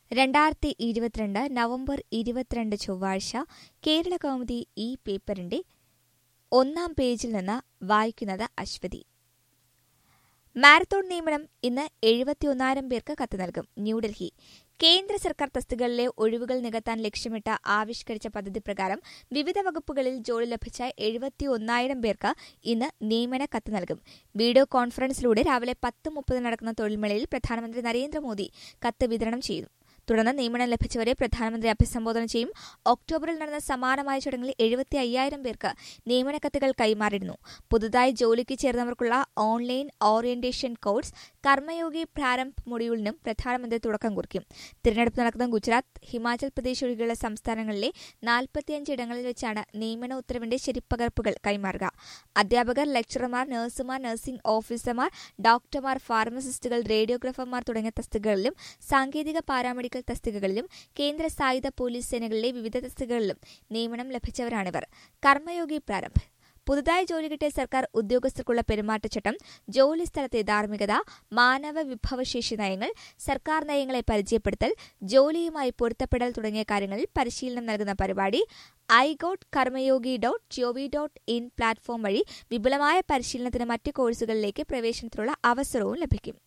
രണ്ടായിരത്തി ഇരുപത്തിരണ്ട് നവംബർ ഇരുപത്തിരണ്ട് ചൊവ്വാഴ്ച കേരള കൗമുദി ഈ പേപ്പറിന്റെ ഒന്നാം പേജിൽ നിന്ന് വായിക്കുന്നത് അശ്വതി മാരത്തോൺ നിയമനം ഇന്ന് എഴുപത്തിയൊന്നായിരം പേർക്ക് കത്ത് നൽകും ന്യൂഡൽഹി കേന്ദ്ര സർക്കാർ തസ്തികകളിലെ ഒഴിവുകൾ നികത്താൻ ലക്ഷ്യമിട്ട് ആവിഷ്കരിച്ച പദ്ധതി പ്രകാരം വിവിധ വകുപ്പുകളിൽ ജോലി ലഭിച്ച എഴുപത്തിയൊന്നായിരം പേർക്ക് ഇന്ന് നിയമന കത്ത് നൽകും വീഡിയോ കോൺഫറൻസിലൂടെ രാവിലെ പത്ത് മുപ്പത് നടക്കുന്ന തൊഴിൽമേളയിൽ പ്രധാനമന്ത്രി നരേന്ദ്രമോദി കത്ത് വിതരണം ചെയ്തു തുടർന്ന് നിയമനം ലഭിച്ചവരെ പ്രധാനമന്ത്രി അഭിസംബോധന ചെയ്യും ഒക്ടോബറിൽ നടന്ന സമാനമായ ചടങ്ങിൽ എഴുപത്തി അയ്യായിരം പേർക്ക് നിയമന കത്തുകൾ കൈമാറിയിരുന്നു പുതുതായി ജോലിക്ക് ചേർന്നവർക്കുള്ള online orientation course Karmayogi Prarambh മൊഡ്യൂളിനും പ്രധാനമന്ത്രി തുടക്കം കുറിക്കും തിരഞ്ഞെടുപ്പ് നടക്കുന്ന ഗുജറാത്ത് ഹിമാചൽ പ്രദേശ് ഒഴികെയുള്ള സംസ്ഥാനങ്ങളിലെ നാൽപ്പത്തിയഞ്ച് ഇടങ്ങളിൽ വെച്ചാണ് നിയമന ഉത്തരവിന്റെ ശരിപ്പകർപ്പുകൾ കൈമാറുക അധ്യാപകർ ലെക്ചറർമാർ നഴ്സുമാർ നഴ്സിംഗ് ഓഫീസർമാർ ഡോക്ടർമാർ ഫാർമസിസ്റ്റുകൾ റേഡിയോഗ്രാഫർമാർ തുടങ്ങിയ തസ്തികകളിലും സാങ്കേതിക പാരാമെഡിക്കൽ തസ്തികകളിലും കേന്ദ്ര സായുധ പോലീസ് സേനകളിലെ വിവിധ തസ്തികകളിലും നിയമനം ലഭിച്ചവരാണിവർ കർമ്മയോഗി പ്രാരംഭ് പുതുതായി ജോലി കിട്ടിയ സർക്കാർ ഉദ്യോഗസ്ഥർക്കുള്ള പെരുമാറ്റച്ചട്ടം ജോലിസ്ഥലത്തെ ധാർമ്മികത മാനവ വിഭവശേഷി നയങ്ങൾ സർക്കാർ നയങ്ങളെ പരിചയപ്പെടുത്തൽ ജോലിയുമായി പൊരുത്തപ്പെടൽ തുടങ്ങിയ കാര്യങ്ങളിൽ പരിശീലനം നൽകുന്ന പരിപാടി iGOT Karmayogi dot gov dot in platform വഴി വിപുലമായ പരിശീലനത്തിന് മറ്റ് കോഴ്സുകളിലേക്ക് പ്രവേശനത്തിനുള്ള അവസരവും ലഭിക്കും